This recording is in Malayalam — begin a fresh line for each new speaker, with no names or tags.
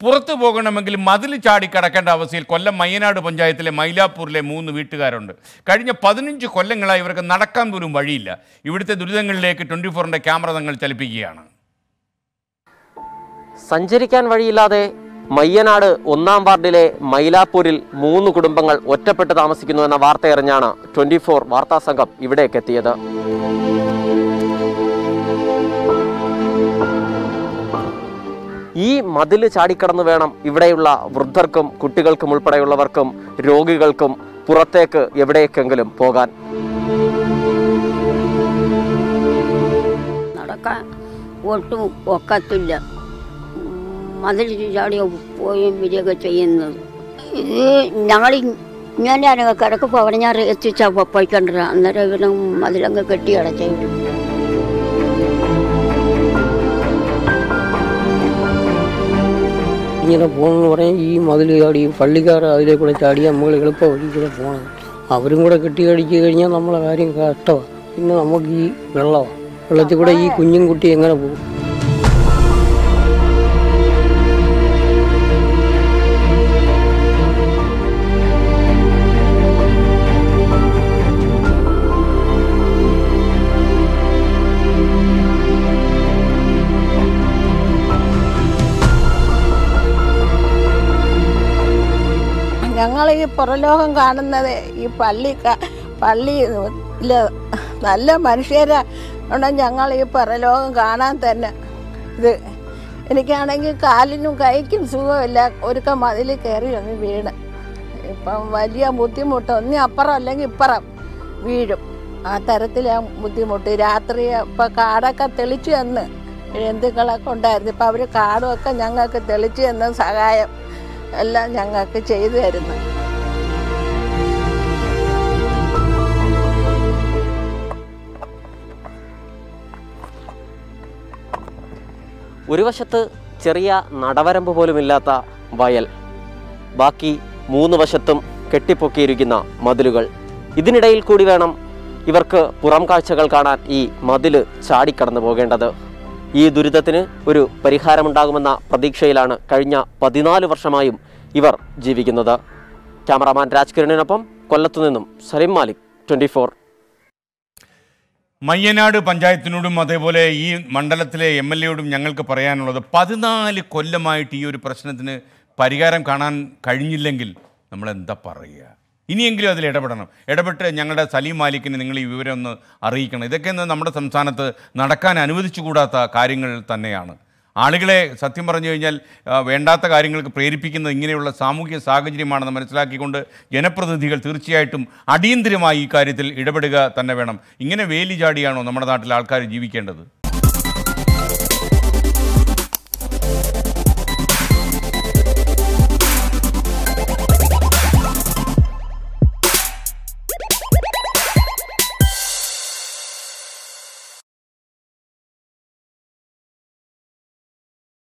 പുറത്തു പോകണമെങ്കിൽ മതിൽ ചാടി കടക്കേണ്ട അവസ്ഥയിൽ കൊല്ലം മയ്യനാട് പഞ്ചായത്തിലെ മൈലാപ്പൂരിലെ മൂന്ന് വീട്ടുകാരുണ്ട് കഴിഞ്ഞ പതിനഞ്ച് കൊല്ലങ്ങളായി ഇവർക്ക് നടക്കാൻ പോലും വഴിയില്ല ഇവിടുത്തെ ദുരിതങ്ങളിലേക്ക് ട്വൻറ്റി ഫോറിൻ്റെ ക്യാമറ തങ്ങൾ ചലിപ്പിക്കുകയാണ്
സഞ്ചരിക്കാൻ വഴിയില്ലാതെ മയ്യനാട് ഒന്നാം വാർഡിലെ മൈലാപ്പൂരിൽ മൂന്ന് കുടുംബങ്ങൾ ഒറ്റപ്പെട്ട് താമസിക്കുന്നു എന്ന വാർത്തയറിഞ്ഞാണ് ട്വന്റി ഫോർ വാർത്താ സംഘം ഇവിടേക്ക് എത്തിയത് ഈ മതിൽ ചാടിക്കടന്ന് വേണം ഇവിടെയുള്ള വൃദ്ധർക്കും കുട്ടികൾക്കും ഉൾപ്പെടെയുള്ളവർക്കും രോഗികൾക്കും പുറത്തേക്ക് എവിടേക്കെങ്കിലും പോകാൻ
നടക്കാൻ ഒട്ടും ഒക്കത്തില്ല മതിൽ ചാടി പോയും വരികയൊക്കെ ചെയ്യുന്നത് ഇത് ഞങ്ങൾ ഇങ്ങനെ കിടക്കുമ്പോൾ അവിടെ ഞാൻ എത്തിച്ചാൽ പോയിക്കൊണ്ടിരുക അന്നേരം ഇവന് മതിലങ്ങ് കെട്ടി അടച്ചു
ഇങ്ങനെ പോകണമെന്ന് പറയാൻ ഈ മതിൽ ചാടി പള്ളിക്കാർ അതിലെ കൂടെ ചാടി നമ്മൾ എളുപ്പ വഴി കൂടെ പോകണം അവരും കൂടെ കെട്ടി അടിച്ചു കഴിഞ്ഞാൽ നമ്മളെ കാര്യം കഷ്ടമാണ് പിന്നെ നമുക്ക് ഈ വെള്ളമാണ് വെള്ളത്തിൽ കൂടെ ഈ കുഞ്ഞും കുട്ടി എങ്ങനെ പോകും
ഞങ്ങൾ ഈ പുറലോകം കാണുന്നത് ഈ പള്ളി ക- പള്ളിയില് നല്ല മനുഷ്യരെ ഉണ്ട് ഞങ്ങൾ ഈ പുറലോകം കാണാൻ തന്നെ ഇത് എനിക്കാണെങ്കിൽ കാലിനും കൈക്കും സുഖമില്ല ഒരുക്ക മതിൽ കയറി ഒന്ന് വീണ് ഇപ്പം വലിയ ബുദ്ധിമുട്ട് ഒന്നി അപ്പുറം അല്ലെങ്കിൽ ഇപ്പുറം വീഴും ആ തരത്തിലാ ബുദ്ധിമുട്ട് രാത്രി ഇപ്പം കാടൊക്കെ തെളിച്ചു തന്ന് ജന്തുക്കളൊക്കെ ഉണ്ടായിരുന്നു ഇപ്പം അവർ കാടുമൊക്കെ ഞങ്ങൾക്ക് തെളിച്ചു തന്ന സഹായം എല്ലാം ഞങ്ങൾക്ക് ചെയ്തു തരുന്നു
ഒരു വശത്ത് ചെറിയ നടവരമ്പ് പോലുമില്ലാത്ത വയൽ ബാക്കി മൂന്ന് വശത്തും കെട്ടിപ്പൊക്കിയിരിക്കുന്ന മതിലുകൾ ഇതിനിടയിൽ കൂടി വേണം ഇവർക്ക് പുറം കാഴ്ചകൾ കാണാൻ ഈ മതില് ചാടിക്കടന്നു പോകേണ്ടത് ഈ ദുരിതത്തിന് ഒരു പരിഹാരമുണ്ടാകുമെന്ന പ്രതീക്ഷയിലാണ് കഴിഞ്ഞ പതിനാല് വർഷമായും ഇവർ ജീവിക്കുന്നത് ക്യാമറാമാൻ രാജ്കിരണിനൊപ്പം കൊല്ലത്തു നിന്നും സലിം മാലിക് ട്വൻറ്റി ഫോർ
മയ്യനാട് പഞ്ചായത്തിനോടും അതേപോലെ ഈ മണ്ഡലത്തിലെ എം എൽ എയോടും ഞങ്ങൾക്ക് പറയാനുള്ളത് പതിനാല് കൊല്ലമായിട്ട് ഈ ഒരു പ്രശ്നത്തിന് പരിഹാരം കാണാൻ കഴിഞ്ഞില്ലെങ്കിൽ നമ്മൾ എന്താ പറയുക ഇനിയെങ്കിലും അതിൽ ഇടപെടണം ഇടപെട്ട് ഞങ്ങളുടെ സലീം മാലിക്കിന് നിങ്ങൾ ഈ വിവരം ഒന്ന് അറിയിക്കണം ഇതൊക്കെ ഇന്ന് നമ്മുടെ സംസ്ഥാനത്ത് നടക്കാൻ അനുവദിച്ചുകൂടാത്ത കാര്യങ്ങൾ തന്നെയാണ് ആളുകളെ സത്യം പറഞ്ഞു കഴിഞ്ഞാൽ ആ, വേണ്ടാത്ത കാര്യങ്ങൾക്ക് പ്രേരിപ്പിക്കുന്ന ഇങ്ങനെയുള്ള സാമൂഹിക സാഹചര്യമാണെന്ന് മനസ്സിലാക്കിക്കൊണ്ട് ജനപ്രതിനിധികൾ തീർച്ചയായിട്ടും അടിയന്തിരമായി ഈ കാര്യത്തിൽ ഇടപെടുക തന്നെ വേണം ഇങ്ങനെ വേലി ചാടിയാണോ നമ്മുടെ നാട്ടിൽ ആൾക്കാർ ജീവിക്കേണ്ടത്